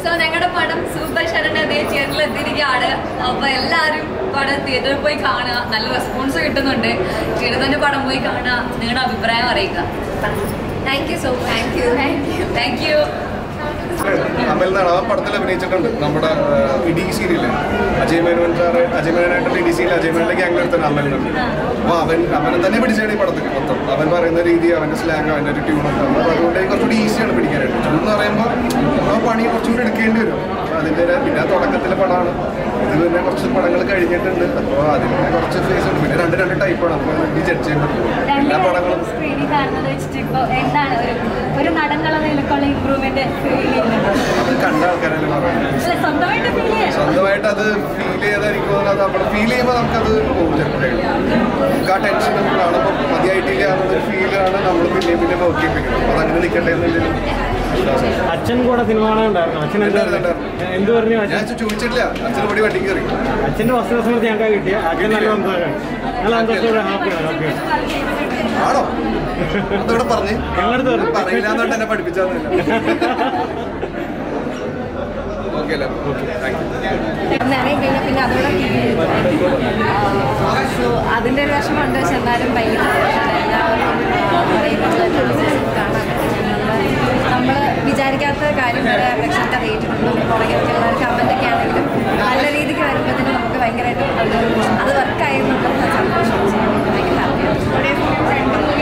So ഞങ്ങളുടെ പടം super ശരണ അതേ തിയേറ്ററിൽ എത്തിയിരിക്കുകയാണ് അപ്പൊ എല്ലാവരും പടം തിയേറ്ററിൽ പോയി കാണുക നല്ല റെസ്പോൺസ് കിട്ടുന്നുണ്ട് ചിടുതന്റെ പടം പോയി കാണുക നിങ്ങളുടെ അഭിപ്രായം അറിയിക്കുക thank you so thank you thank you thank you Amal എന്നാണ് അവൻ പടത്തിൽ അഭിനയിച്ചിട്ടുണ്ട് നമ്മുടെ ഏഹ്, ഇടി സീരിയല് അജയ് മേനോൻ സാറ് അജയ് മേനോനായിട്ടുള്ള ഇടി സീരിയൽ അജയ് മേനോന്റെ ഗ്യാങ്ങിൽ എടുത്താണ് അമലിനുണ്ട് അപ്പോൾ അവൻ അവനെ തന്നെ പിടിച്ചാണ് ഈ പടത്തിൽ മൊത്തം അവൻ പറയുന്ന രീതി അവന്റെ സ്ലാങ് അവന്റെ ഒരു ട്യൂണൊക്കെ അപ്പോൾ അതുകൊണ്ട് കുറച്ചുകൂടി ഈസിയാണ് പിടിക്കാനായിട്ട് ട്യൂൺ എന്ന് പറയുമ്പോൾ നമ്മൾ പണി കുറച്ചുകൂടി എടുക്കേണ്ടി വരും അപ്പോൾ അതിൻ്റെ ഒരു- പിന്നെ തുടക്കത്തിലെ പടമാണ് ഇത് പിന്നെ കുറച്ച് പടങ്ങൾ കഴിഞ്ഞിട്ടുണ്ട് അപ്പോൾ അതിന് കുറച്ച് ഫേസ് ഉണ്ട് പിന്നെ രണ്ട് രണ്ട് ടൈപ്പാണ് നമുക്ക് ജഡ്ജ് ചെയ്യാൻ പറ്റും എല്ലാ പടങ്ങളും സ്ക്രീനിൽ കാണുന്നത് വെച്ചിട്ട് ഇപ്പൊ എന്താണ് ഒരു ഒരു നടനുള്ള നിലക്കുള്ള ഇമ്പ്രൂവ്മെന്റ് ഫീൽ ചെയ്യുന്നത് അത് കണ്ട ആൾക്കാരല്ലേ പറയുന്നത് അല്ല സ്വന്തമായിട്ട് ഫീൽ ചെയ്യാം സ്വന്തമായിട്ട് അത് ഫീൽ ചെയ്തായിരിക്കും അത് നമ്മൾ ഫീൽ ചെയ്യുമ്പോൾ നമുക്കത് പോകും ചിലപ്പോഴേ നമുക്ക് ആ ടെൻഷൻ നമ്മൾ കാണുമ്പോൾ മതിയായിട്ടില്ല എന്നുള്ളൊരു ഫീലാണ് നമ്മൾ പിന്നെയും പിന്നെ വർക്ക് ചെയ്യിപ്പിക്കുന്നത് അപ്പോൾ അതങ്ങനെ നിൽക്കട്ടെ എന്നുള്ളൊരു വിശ്വാസം അച്ഛൻ കൂടെ സിനിമ കാണാനുണ്ടായിരുന്നു അച്ഛൻ എന്ത് പറഞ്ഞു? എന്ത് പറഞ്ഞു ഞാൻ അച്ഛൻ ചോദിച്ചിട്ടില്ല അച്ഛൻ കൂടി വണ്ടി കയറി അച്ഛന്റെ വസ്ത്ര സമൃദ്ധി ഞങ്ങൾക്ക് കിട്ടിയ അച്ഛൻ നല്ല സന്തോഷം നല്ല സന്തോഷത്തോടെ ഹാപ്പിയാണ് ഓക്കെ ആണോ അതോടെ പറഞ്ഞ് ഞങ്ങളുടെ അടുത്ത് പറഞ്ഞു. പറയില്ല എന്നോട്ട് എന്നെ പഠിപ്പിച്ചാന്നില്ല ഓക്കെ അല്ലേ താങ്ക് യു ഇറങ്ങി കഴിഞ്ഞാൽ പിന്നെ അതോടെ സോ അതിൻ്റെ ഒരു വിഷമമുണ്ട് പക്ഷെ എന്നാലും വൈകിട്ട് എല്ലാവരും കാണാൻ നമ്മൾ വിചാരിക്കാത്ത കാര്യം വരെ പ്രേക്ഷകർ അറിയിട്ടുണ്ട് നമ്മൾ പുറകിലുള്ള ഒരു കമൻ്റൊക്കെ ആണെങ്കിലും നല്ല രീതിക്ക് വരുമ്പോഴത്തേന് നമുക്ക് ഭയങ്കരമായിട്ട് അത് അത് വർക്കായി എന്നുള്ള സന്തോഷം ഭയങ്കര ഹാപ്പിയാണ്